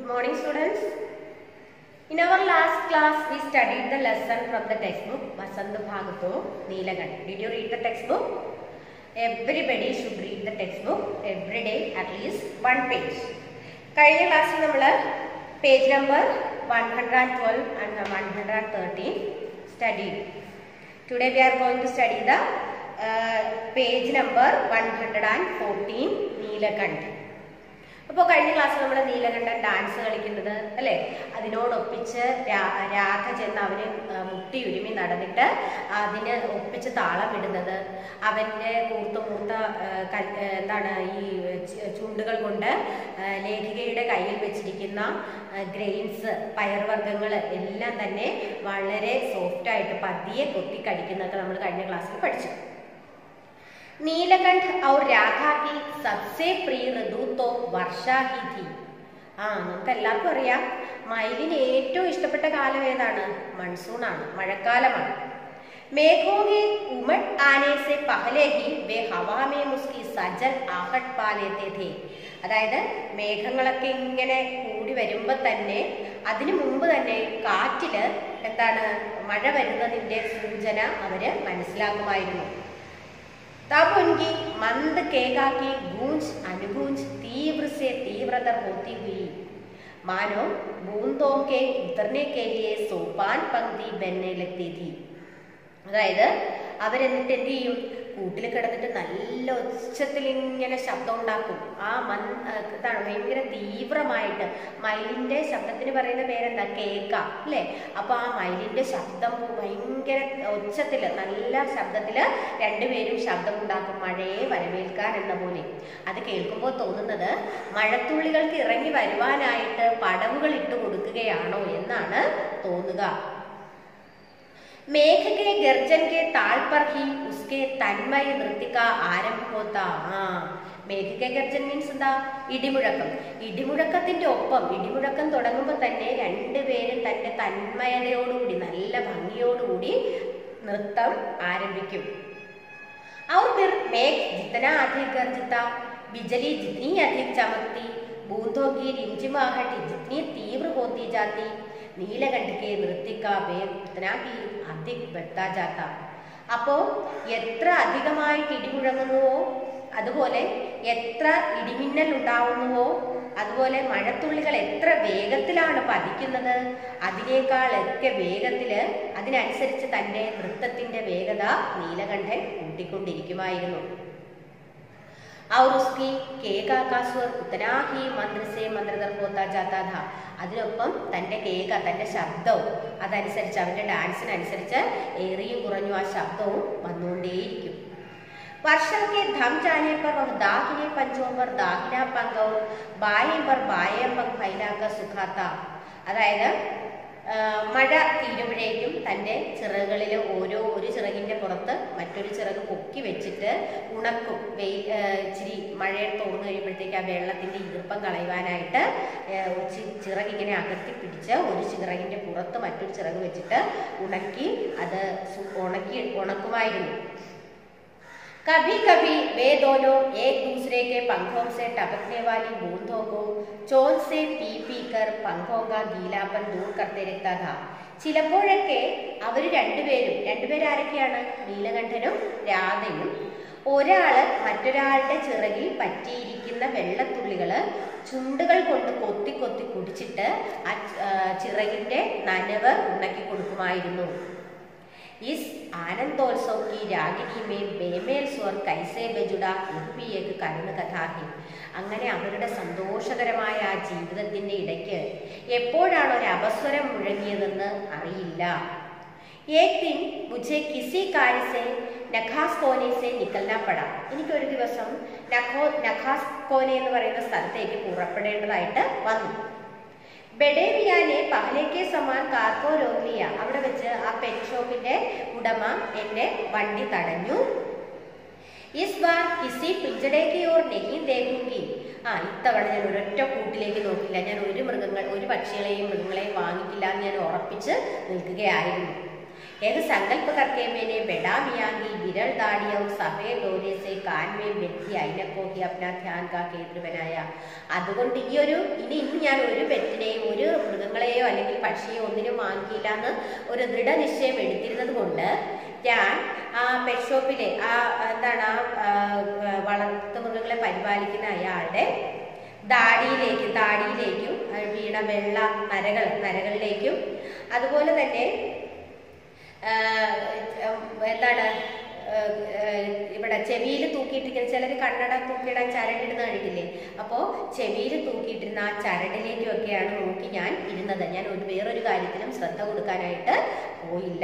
Good morning, students. In our last class, we studied the lesson from the textbook Vasant Bhagato Neelagan. Did you read the textbook? Everybody should read the textbook every day at least one page. കഴിഞ്ഞ ക്ലാസ്സിൽ നമ്മൾ page number one hundred and twelve and one hundred and thirteen study today we are going to study the page number one hundred and fourteen Neelakanth അപ്പോൾ കഴിഞ്ഞ ക്ലാസ്സിൽ നമ്മൾ Neelakantan dance കളിക്കുന്നത് അല്ലേ അതിനോടൊപ്പിച്ച് രാ- രാധ ചെന്ന് അവന് ആ, മുട്ടി ഉരുമി നടന്നിട്ട് അതിന് ഒപ്പിച്ച് താളം ഇടുന്നത് അവൻ്റെ കൂർത്ത മൂർത്ത ആ, കൽ- ആ, എന്താണ് ഈ ചു- ചുണ്ടുകൾ കൊണ്ട് ആ, ലേഖികയുടെ കയ്യിൽ വെച്ചിരിക്കുന്ന ഗ്രെയിൻസ് പയർവർഗ്ഗങ്ങൾ എല്ലാം തന്നെ വളരെ സോഫ്റ്റായിട്ട് പതിയെ കൊത്തിക്കടിക്കുന്നതൊക്കെ നമ്മൾ കഴിഞ്ഞ ക്ലാസ്സിൽ പഠിച്ചു नीलकंठ और राधा की सबसे प्रिय ऋतु तो വർഷാ ഹി थी ആ നമുക്ക് എല്ലാവർക്കും അറിയാം മയിലിന് ഏറ്റവും ഇഷ്ടപ്പെട്ട കാലം ഏതാണ് മൺസൂൺ ആണ് മഴക്കാലമാണ് മേഘോ के उमड़ आने से पहले ही वे हवा में उसकी सजल आहट पा लेते थे അതായത് മേഘങ്ങളൊക്കെ ഇങ്ങനെ കൂടി വരുമ്പോൾ തന്നെ അതിനു മുമ്പ് തന്നെ കാറ്റില് എന്താണ് മഴ വരുന്നതിന്റെ സൂചന അവര് മനസ്സിലാക്കുമായിരുന്നു तब उनकी मंद केका की गूंज अनुगूंज तीव्र से तीव्रतर होती हुई मानो बूंदों के उतरने के लिए सोपान पंक्ति बनने लगती थी അതായത് അവരെന്നിട്ട് എന്ത് ചെയ്യും കൂട്ടിൽ കിടന്നിട്ട് നല്ല ഉച്ചത്തിൽ ഇങ്ങനെ ശബ്ദം ഉണ്ടാക്കും ആ മൺ ആ, ഇതാണ് ഭയങ്കര തീവ്രമായിട്ട് മയിലിന്റെ ശബ്ദത്തിന് പറയുന്ന പേരെന്താ കേക്ക അല്ലേ അപ്പൊ ആ മയിലിന്റെ ശബ്ദം ഭയങ്കര ഉച്ചത്തില് നല്ല ശബ്ദത്തില് രണ്ടുപേരും ശബ്ദം ഉണ്ടാക്കും മഴയെ വരവേൽക്കാൻ എന്ന പോലെ അത് കേൾക്കുമ്പോൾ തോന്നുന്നത് മഴത്തുള്ളികൾക്ക് ഇറങ്ങി വരുവാനായിട്ട് പടവുകൾ ഇട്ട് കൊടുക്കുകയാണോ എന്നാണ് തോന്നുക मेघ के गर्जन के ताल पर ही उसके तन्मय नृत्य का आरंभ होता ആ മേഘ കെ ഗർജൻ മീൻസ് എന്താ ഇടിമുഴക്കം ഇടിമുഴക്കത്തിന്റെ ഒപ്പം ഇടിമുഴക്കം തുടങ്ങുമ്പോൾ തന്നെ രണ്ടുപേരും തന്റെ തന്മയതയോടുകൂടി നല്ല ഭംഗിയോടുകൂടി നൃത്തം ആരംഭിക്കും और फिर मेघ जितना अधिक गरजता बिजली जितनी अधिक चमकती बूंदों की रिमझिमाहट जितनी तीव्र होती जाती नीलकंठ के नृत्य का वेग उतना ही अधिक बढ़ता जाता അപ്പോൾ എത്ര അധികമായിട്ട് ഇടിമുഴങ്ങുന്നുവോ അതുപോലെ എത്ര ഇടിമിന്നൽ ഉണ്ടാവുന്നുവോ അതുപോലെ മഴത്തുള്ളികൾ എത്ര വേഗത്തിലാണ് പതിക്കുന്നത് അതിനേക്കാളൊക്കെ വേഗത്തില് അതിനനുസരിച്ച് തന്റെ നൃത്തത്തിന്റെ വേഗത നീലകണ്ഠൻ കൂട്ടിക്കൊണ്ടിരിക്കുമായിരുന്നു और उसकी केका का स्वर उतना ही मंत्र से मंत्रधर होता जाता था അതിനൊപ്പം തൻ്റെ കേക തൻ്റെ ശബ്ദവും അതനുസരിച്ച് അവൻ്റെ ഡാൻസിനനുസരിച്ച് ഏറിയും കുറഞ്ഞു ആ ശബ്ദവും വന്നുകൊണ്ടേയിരിക്കും वर्षा के थम जाने पर वह दाहिने पंजों पर दाहिना पंख और बाएं पर बाएं पंख फैलाकर सुखाता അതായത് ആ, മഴ തീരുമ്പോഴേക്കും തൻ്റെ ചിറകുകളിൽ ഓരോ ഒരു ചിറകിൻ്റെ പുറത്ത് മറ്റൊരു ചിറക് പൊക്കി വെച്ചിട്ട് ഉണക്കും വെയിൽ ആ, ഇച്ചിരി മഴ തോർന്നു കഴിയുമ്പോഴത്തേക്ക് ആ വെള്ളത്തിൻ്റെ ഈർപ്പം കളയുവാനായിട്ട് ആ, ചി- ചിറകിങ്ങനെ അകത്തി പിടിച്ച് ഒരു ചിറകിൻ്റെ പുറത്ത് മറ്റൊരു ചിറക് വെച്ചിട്ട് ഉണക്കി അത് സു- ഉണക്കി ഉണക്കുമായിരുന്നു कभी कभी वे दोनों एक दूसरे के पंखों से टपकने वाली बूंदों को चोल से पी पी कर पंखों का गीलापन दूर करते रहता था ചിലപ്പോഴൊക്കെ അവർ രണ്ടുപേരും രണ്ടുപേരും ആരൊക്കെയാണ് നീലകണ്ഠനും രാധയും ഒരാള് മറ്റൊരാളുടെ ചിറകിൽ പറ്റിയിരിക്കുന്ന വെള്ളത്തുള്ളികള് ചുണ്ടുകൾ കൊണ്ട് കൊത്തി കൊത്തി കുടിച്ചിട്ട് ആ ച- ആ, ചിറകിന്റെ നനവ് ഉണക്കി കൊടുക്കുമായിരുന്നു इस आनंदोत्सव की रागिनी में बेमेल स्वर कैसे ബജുടാ ഇത് भी एक കരുണ കഥാ है അങ്ങനെ അവരുടെ സന്തോഷകരമായ ആ ജീവിതത്തിന്റെ ഇടയ്ക്ക് എപ്പോഴാണ് ഒരു അപസ്വരം മുഴങ്ങിയതെന്ന് അറിയില്ല एक दिन मुझे किसी कार्य से നഖാസ് കോനെ സെ നിക്കൽനാ പടാ എനിക്കൊരു ദിവസം നഖോ നഖാസ് കോനെ എന്ന് പറയുന്ന സ്ഥലത്തേക്ക് പുറപ്പെടേണ്ടതായിട്ട് വന്നു ബെഡേവിയാനെ പഹലേക്കെ സമാൻ കാർക്കോ രോഗിയ അവിടെ വെച്ച് ആ പെറ്റ് ഷോപ്പിന്റെ ഉടമ എന്നെ വണ്ടി തടഞ്ഞു ഇസ് ബാർ കിസി പിഞ്ചടേക്ക് ഓർ നെഹി ദേഖുങ്കി ആ ഇത്തവണ ഞാൻ ഒരൊറ്റ കൂട്ടിലേക്ക് നോക്കില്ല ഞാൻ ഒരു മൃഗങ്ങൾ ഒരു പക്ഷികളെയും മൃഗങ്ങളെയും വാങ്ങിക്കില്ല എന്ന് ഞാൻ ഉറപ്പിച്ച് നിൽക്കുകയായിരുന്നു एक संकल्प करके मैंने बेड़ा मियाँ की विरल दाढ़ी और सफेद डोरे से कान में व्यक्തി അയിനക്കോ ഹി അപ്ന ധ്യാൻ കാ കേന്ദ്ര ബനായ അതുകൊണ്ട് ഈ ഒരു ഇനി ഇന്ന് ഞാൻ ഒരു പെറ്റിനെയും ഒരു മൃഗങ്ങളെയോ അല്ലെങ്കിൽ പക്ഷിയോ ഒന്നിനും വാങ്ങിയില്ല എന്ന് ഒരു ദൃഢനിശ്ചയം എടുത്തിരുന്നത് കൊണ്ട് ഞാൻ ആ പെറ്റ് ഷോപ്പിലെ ആ എന്താണ് ആ ആ, വളർത്തു മൃഗങ്ങളെ പരിപാലിക്കുന്ന അയാളുടെ ദാടിയിലേക്ക് ദാടിയിലേക്കും ആ വീണ വെള്ള നരകൾ നരകളിലേക്കും അതുപോലെ തന്നെ ആ, എന്താണ് ആ, ആ, ഇവിടെ ചെവിയിൽ തൂക്കിയിട്ടിരിക്കുന്ന ചിലർ കണ്ണട തൂക്കിയിടാൻ ചരടിടുന്ന കണ്ടിട്ടില്ലേ അപ്പോൾ ചെവിയിൽ തൂക്കിയിട്ടിരുന്ന ആ ചരടിലേക്കും ഒക്കെയാണ് നോക്കി ഞാൻ ഇരുന്നത് ഞാൻ ഒരു വേറൊരു കാര്യത്തിലും ശ്രദ്ധ കൊടുക്കാനായിട്ട് പോയില്ല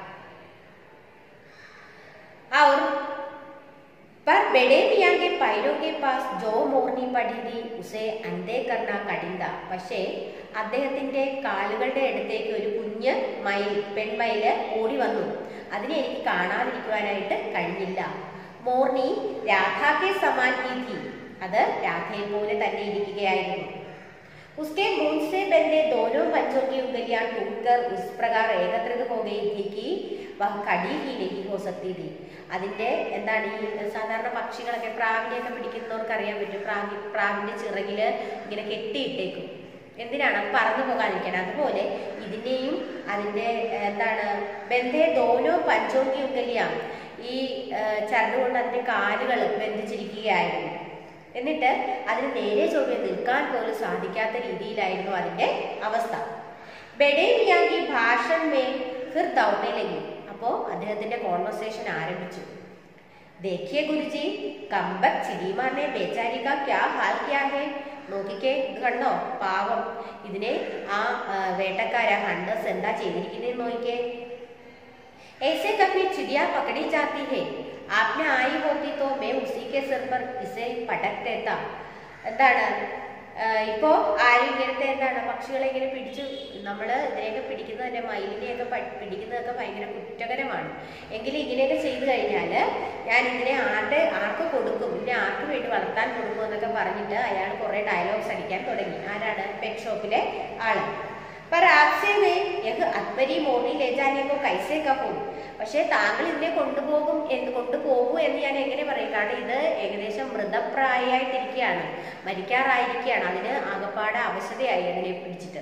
और पर बड़े मियाँ के पैरों के पास जो मोरनी पड़ी थी उसे അന്തേ കർണ കടിന്ത പക്ഷേ അദ്ദേഹത്തിന്റെ കാലുകളുടെ അടുത്തേക്ക് ഒരു കുഞ്ഞ് മയിൽ പെൺമയില് ഓടി വന്നു അതിനെ എനിക്ക് കാണാതിരിക്കുവാനായിട്ട് കഴിഞ്ഞില്ല മോർണി രാധാക്കെ സമാൻ ഹി थी അത് രാധയെ പോലെ തന്നെ ഇരിക്കുകയായിരുന്നു उसके मुंह से बंधे दोनों बच्चों की उंगलियां टूटकर उस प्रकार एकत्रित हो गई थी कि वह कड़ी ही नहीं हो सकती थी അതിന്റെ എന്താണ് ഈ സാധാരണ പക്ഷികളൊക്കെ പ്രാവിനെയൊക്കെ പിടിക്കുന്നവർക്ക് അറിയാൻ പറ്റും പ്രാവി പ്രാവിന്റെ ചിറകില് ഇങ്ങനെ കെട്ടിയിട്ടേക്കും എന്തിനാണ് അത് പറന്നു പോകാതിരിക്കാൻ അതുപോലെ ഇതിനെയും അതിന്റെ ഏഹ്, എന്താണ് ബന്ധേ ദോനോ പഞ്ചോങ്കി ഉങ്കലിയാം ഈ ഏഹ്, ചരട് കൊണ്ട് അതിന്റെ കാലുകൾ ബന്ധിച്ചിരിക്കുകയായിരുന്നു എന്നിട്ട് അതിന് നേരെ ചൊവ്വെ നിൽക്കാൻ പോലും സാധിക്കാത്ത രീതിയിലായിരുന്നു അതിന്റെ അവസ്ഥ ബെഡേമിയാങ്കി ഭാഷൺ മേ ഫിർ ദൗഡേ ലഗി അപ്പോ അദ്ദേഹത്തിന്റെ കോൺവെർസേഷൻ ആരംഭിച്ചു देखिए ഗുരുജി കമ്പക് ചിരിമാറിനെ ബേച്ചാരി കാ ക്യാ ഹാൽ ക്യാ ഹേ നോക്കിക്കേ ഇത് കണ്ടോ പാവം ഇതിനെ ആ ആ, വേട്ടക്കാര ഹണ്ടേഴ്സ് എന്താ ചെയ്തിരിക്കുന്നതെന്ന് നോക്കിക്കേ ऐसे कभी चिड़िया पकड़ी जाती है आपने आई होती तो मैं उसी के सिर पर इसे पटक देता എന്താണ് ആഹ് ഇപ്പോ ആരും ഇങ്ങനത്തെ എന്താണ് പക്ഷികളെ ഇങ്ങനെ പിടിച്ചു നമ്മൾ ഇതിനെയൊക്കെ പിടിക്കുന്നത് തന്നെ മയിലിനെയൊക്കെ പ- പിടിക്കുന്നതൊക്കെ ഭയങ്കര കുറ്റകരമാണ് എങ്കിലും ഇങ്ങനെയൊക്കെ ചെയ്തു കഴിഞ്ഞാൽ ഞാൻ ഇതിനെ ആരുടെ ആർക്ക് കൊടുക്കും ഇതിനെ ആർക്ക് വേണ്ടി വളർത്താൻ കൊടുക്കും എന്നൊക്കെ പറഞ്ഞിട്ട് അയാൾ കുറേ ഡയലോഗ്സ് അടിക്കാൻ തുടങ്ങി ആരാണ് പെറ്റ് ഷോപ്പിലെ ആള് पर आपसे मैं यह अत्मरी मोड़ी ले जाने को कैसे कहूँ പക്ഷേ താങ്കൾ ഇതിനെ കൊണ്ടുപോകും എന്ന് കൊണ്ടുപോകൂ എന്ന് ഞാൻ എങ്ങനെ പറയും കാരണം ഇത് ഏകദേശം മൃതപ്രായമായിട്ടിരിക്കുകയാണ് മരിക്കാറായിരിക്കുകയാണ് അതിന് ആകപ്പാടെ അവശതയായി അതിനെ പിടിച്ചിട്ട്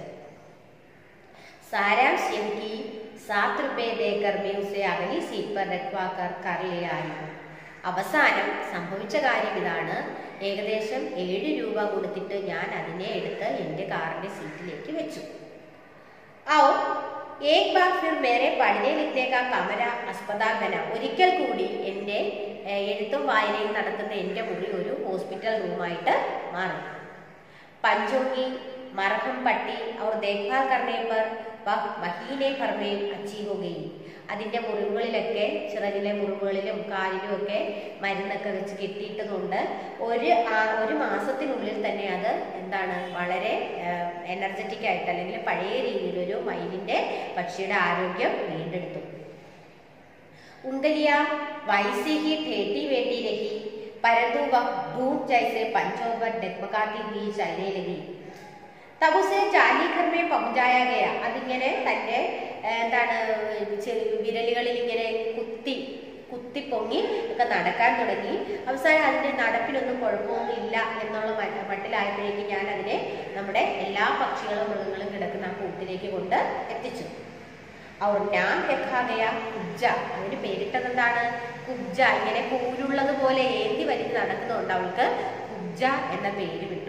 सारांश यह कि सात रुपए देकर मैं उसे अगली सीट पर रखवा कर कर ले आई അവസാനം സംഭവിച്ച കാര്യം ഇതാണ് ഏകദേശം ഏഴ് രൂപ കൊടുത്തിട്ട് ഞാൻ അതിനെ എടുത്ത് എൻ്റെ കാറിന്റെ സീറ്റിലേക്ക് വെച്ചു आओ एक बार फिर मेरे पढ़ने लिखने का കമര അസ്പതാഗന ഒരിക്കൽ കൂടി എൻ്റെ ഏഹ്, എഴുത്തും വായനയും നടത്തുന്ന എൻ്റെ മുറി ഒരു ഹോസ്പിറ്റൽ റൂമായിട്ട് മാറി पंचों मरहम पट्टी और देखभाल करने पर वह महीने भर में अच्छी हो गई അതിൻ്റെ മുറിവുകളിലൊക്കെ ചിറകിലെ മുറിവുകളിലും കാലിലും ഒക്കെ മരുന്നൊക്കെ വെച്ച് കെട്ടിയിട്ടതുകൊണ്ട് ഒരു ആ- ഒരു മാസത്തിനുള്ളിൽ തന്നെ അത് എന്താണ് വളരെ എനർജറ്റിക് ആയിട്ട് അല്ലെങ്കിൽ പഴയ രീതിയിലൊരു മയിലിൻ്റെ പക്ഷിയുടെ ആരോഗ്യം വീണ്ടെടുത്തു उंगलियां वैसे ही ठेठी वेटी रही परंतु वह धूप जैसे पंचों पर डगमगाती हुई चलने लगी तब उसे जाली घर में पहुंचाया गया അതിങ്ങനെ തന്റെ ഏഹ്, എന്താണ് ചെ- വിരലുകളിൽ ഇങ്ങനെ കുത്തി കുത്തി പൊങ്ങി ഒക്കെ നടക്കാൻ തുടങ്ങി അവസാനം അതിന്റെ നടപ്പിനൊന്നും കുഴപ്പമൊന്നും ഇല്ല എന്നുള്ള മ- മട്ടിലായപ്പോഴേക്കും ഞാൻ അതിനെ നമ്മുടെ എല്ലാ പക്ഷികളും മൃഗങ്ങളും കിടക്കുന്ന ആ കൂട്ടിലേക്ക് കൊണ്ട് എത്തിച്ചു അവർ നാം രഖാകയ കുബ്ജ അതിന് പേരിട്ടത് എന്താണ് കുബ്ജ ഇങ്ങനെ കൂരുള്ളത് പോലെ ഏന്തി വലിഞ്ഞ് നടക്കുന്നതുകൊണ്ട് അവൾക്ക് കുബ്ജ എന്ന പേര് വിട്ടു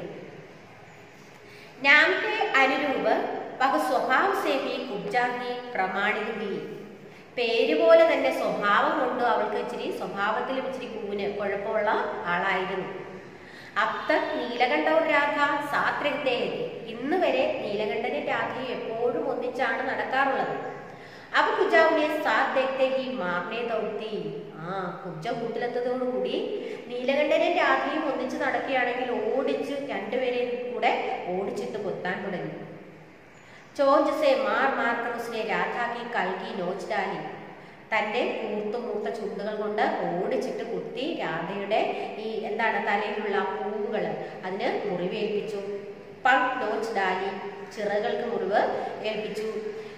नाम के അനുരൂപ വഹ സ്വഭാവ സേവി കുബ്ജാഹി പ്രമാണിത ഹി പേര് പോലെ തന്നെ സ്വഭാവം കൊണ്ട് അവൾക്ക് ഇച്ചിരി സ്വഭാവത്തിലും ഇച്ചിരി കൂന് കുഴപ്പമുള്ള ആളായിരുന്നു അബ്തക് നീലകണ്ഠവും രാധ സാത്രഹത്തെ ഇന്ന് വരെ നീലകണ്ഠനും രാധയും എപ്പോഴും ഒന്നിച്ചാണ് നടക്കാറുള്ളത് അപ്പൊ കുജാവിനെ സാത്ത് ദേഖത്തെ ഹി മാറിനെ ദൗത്തി ആ കുജ കൂട്ടിലെത്തതോടുകൂടി നീലകണ്ഠനും രാധയും ഒന്നിച്ച് നടക്കുകയാണെങ്കിൽ ഓടിച്ച് രണ്ടുപേരെയും കൂടെ ഓടിച്ചിട്ട് കൊത്താൻ തുടങ്ങി ചോഞ്ച് സെ മാർ മാർ കർ ഉസ്നെ രാധ കി കൽകി നോച്ച് ഡാലി തന്റെ കൂർത്തു മൂത്ത ചുണ്ടുകൾ കൊണ്ട് ഓടിച്ചിട്ട് കുത്തി രാധയുടെ ഈ എന്താണ് തലയിലുള്ള പൂവുകൾ അതിന് മുറിവേൽപ്പിച്ചു പങ്ക് നോച്ച് ഡാലി ചിറകൾക്ക് മുറിവ് ഏൽപ്പിച്ചു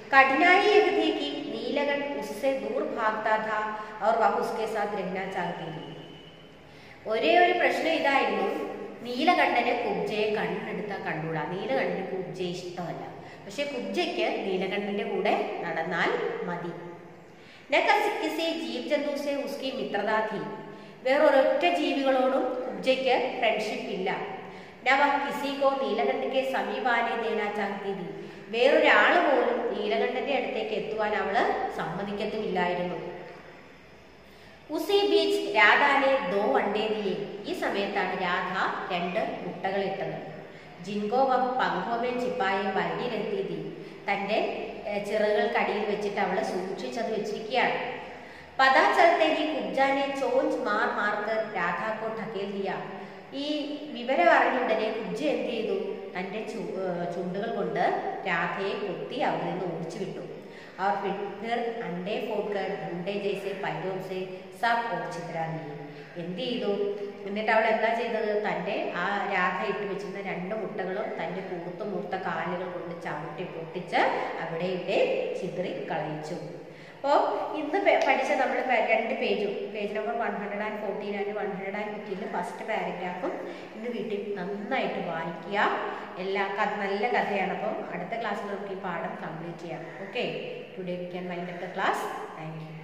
कठिनाई एक थी कि नीलकंठ उससे दूर भागता था और वह उसके साथ रहना चाहती थी ഒരേ ഒരു പ്രശ്നം ഇതായിരുന്നു നീലകണ്ഠന് കുബ്ജയെ കണ്ണെടുത്താൽ കണ്ടുകൂടാ നീലകണ്ഠന് കുബ്ജയെ ഇഷ്ടമല്ല പക്ഷെ കുബ്ജയ്ക്ക് നീലകണ്ഠന്റെ കൂടെ നടന്നാൽ മതി ന കസി- കിസി ജീവ് ജന്തു സെ ഉസ്കി മിത്രത थी വേറൊരൊറ്റ ജീവികളോടും കുബ്ജയ്ക്ക് ഫ്രണ്ട്ഷിപ്പ് ഇല്ല നവ കിസിക്കോ നീലകണ്ഠയ്ക്ക് സമീപാനെ ദേനാ ചാഹത്തി थी വേറൊരാൾ പോലും നീലകണ്ഠന്റെ അടുത്തേക്ക് എത്തുവാൻ അവള് സമ്മതിക്കത്തുമില്ലായിരുന്നു ഉസി ബീച്ച് രാധാനെ ദോ വണ്ടേ ദിയെ ഈ സമയത്താണ് രാധ രണ്ട് മുട്ടകൾ ഇട്ടത് ജിൻകോ വ പങ്കുവമേ ചിപ്പായെ വഴിയിലെത്തി തീ തൻ്റെ ഏഹ്, ചിറകുകൾക്കടിയിൽ വെച്ചിട്ട് അവള് സൂക്ഷിച്ചത് വെച്ചിരിക്കുകയാണ് പതാ ചലത്തെ ഹി കുബ്ജാനെ ചോഞ്ച് മാർ മാർക്ക് രാധാക്കോ ഠക്കേൽ ദിയ ഈ വിവരം അറിഞ്ഞ ഉടനെ കുബ്ജ എന്ത് ചെയ്തു തൻ്റെ ചു ഏഹ്, ചുണ്ടുകൾ കൊണ്ട് രാധയെ കൊത്തി അവിടെ നിന്ന് ഓടിച്ചു വിട്ടു और फिर फिर अंडे फोड़कर ढूंढे जैसे पैरों से सब ഓടിച്ചിത്ര നീ എന്ത് ചെയ്തു എന്നിട്ട് അവൾ എന്താ ചെയ്തത് തൻ്റെ ആ രാധ ഇട്ട് വെച്ചിരുന്ന രണ്ട് മുട്ടകളും തൻ്റെ കൂർത്ത മൂർത്ത കാലുകൾ കൊണ്ട് ചവിട്ടി പൊട്ടിച്ച് അവിടെ ഇവിടെ ചിതറി കളയിച്ചു അപ്പോൾ ഇന്ന് പെ- പഠിച്ച നമ്മൾ രണ്ട് പേജും page number one hundred and fourteen and one hundred and ഫിഫ്റ്റീനിൽ ഫസ്റ്റ് പാരഗ്രാഫും ഇന്ന് വീട്ടിൽ നന്നായിട്ട് വായിക്കുക എല്ലാ കഥ നല്ല കഥയാണ് അപ്പോൾ അടുത്ത ക്ലാസ്സിൽ നമുക്ക് ഈ പാഠം കംപ്ലീറ്റ് ചെയ്യാം okay today we can wind up the class thank U